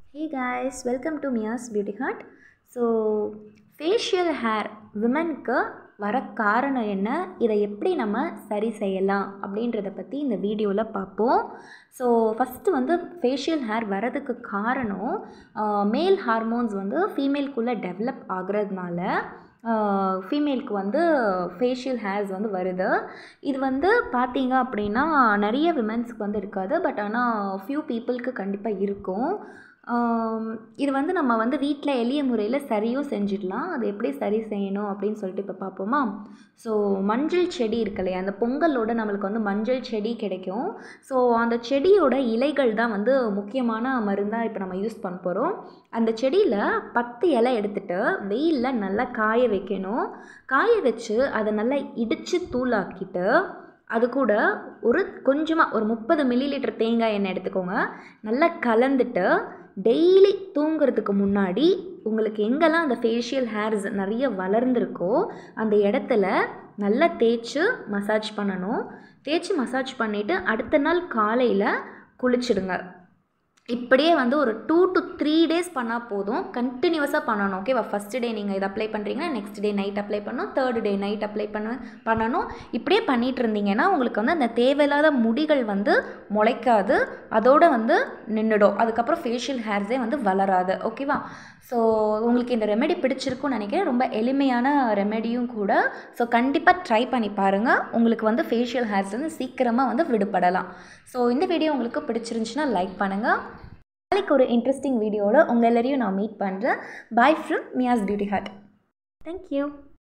hey guys welcome to Mia's beauty heart so facial hair விமனுக்கு வர காரணம் என்ன இதை எப்படி நம்ம சரி செய்யலாம் அப்படின்றத பற்றி இந்த வீடியோவில் பார்ப்போம் ஸோ ஃபஸ்ட்டு வந்து ஃபேஷியல் ஹேர் வரதுக்கு காரணம் மேல் ஹார்மோன்ஸ் வந்து ஃபீமேல்குள்ளே டெவலப் ஆகுறதுனால ஃபீமேலுக்கு வந்து ஃபேஷியல் ஹேர்ஸ் வந்து வருது இது வந்து பார்த்தீங்க அப்படின்னா நிறைய விமென்ஸ்க்கு வந்து இருக்காது பட் ஆனால் ஃப்யூ பீப்புளுக்கு கண்டிப்பாக இருக்கும் இது வந்து நம்ம வந்து வீட்டில் எளிய முறையில் சரியும் செஞ்சிடலாம் அது எப்படி சரி செய்யணும் அப்படின்னு சொல்லிட்டு இப்போ பார்ப்போமா ஸோ மஞ்சள் செடி இருக்கு இல்லையா அந்த பொங்கலோட நம்மளுக்கு வந்து மஞ்சள் செடி கிடைக்கும் ஸோ அந்த செடியோட இலைகள் தான் வந்து முக்கியமான மருந்தாக இப்போ நம்ம யூஸ் பண்ண போகிறோம் அந்த செடியில் பத்து இலை எடுத்துகிட்டு வெயிலில் நல்லா காய வைக்கணும் காய வச்சு அதை நல்லா இடித்து தூளாக்கிட்டு அது கூட ஒரு கொஞ்சமாக ஒரு முப்பது மில்லி லிட்டர் தேங்காய் எண்ணெய் எடுத்துக்கோங்க நல்லா கலந்துட்டு டெய்லி தூங்குறதுக்கு முன்னாடி உங்களுக்கு எங்கெல்லாம் அந்த ஃபேஷியல் ஹேர்ஸ் நிறைய வளர்ந்துருக்கோ அந்த இடத்துல நல்லா தேய்ச்சி மசாஜ் பண்ணணும் தேய்ச்சி மசாஜ் பண்ணிவிட்டு அடுத்த நாள் காலையில் குளிச்சிடுங்க இப்படியே வந்து ஒரு டூ டு த்ரீ டேஸ் பண்ணால் போதும் கண்டினியூஸாக பண்ணணும் ஓகேவா ஃபஸ்ட்டு டே நீங்கள் இதை அப்ளை பண்ணுறீங்கன்னா நெக்ஸ்ட் டே நைட் அப்ளை பண்ணணும் தேர்ட் டே நைட் அப்ளை பண்ண பண்ணணும் இப்படியே பண்ணிகிட்டு இருந்தீங்கன்னா உங்களுக்கு வந்து அந்த தேவையில்லாத முடிகள் வந்து முளைக்காது அதோடு வந்து நின்றுடும் அதுக்கப்புறம் ஃபேஷியல் ஹேர்ஸே வந்து வளராது ஓகேவா ஸோ உங்களுக்கு இந்த ரெமெடி பிடிச்சிருக்கும்னு நினைக்கிறேன் ரொம்ப எளிமையான ரெமெடியும் கூட ஸோ கண்டிப்பாக ட்ரை பண்ணி பாருங்கள் உங்களுக்கு வந்து ஃபேஷியல் ஹேர்ஸ் வந்து சீக்கிரமாக வந்து விடுபடலாம் ஸோ இந்த வீடியோ உங்களுக்கு பிடிச்சிருந்துச்சுன்னா லைக் பண்ணுங்கள் நாளைக்கு ஒரு இன்ட்ரெஸ்டிங் வீடியோவில் உங்கள் எல்லாரையும் நான் மீட் பண்ணுறேன் bye from Mia's beauty heart thank you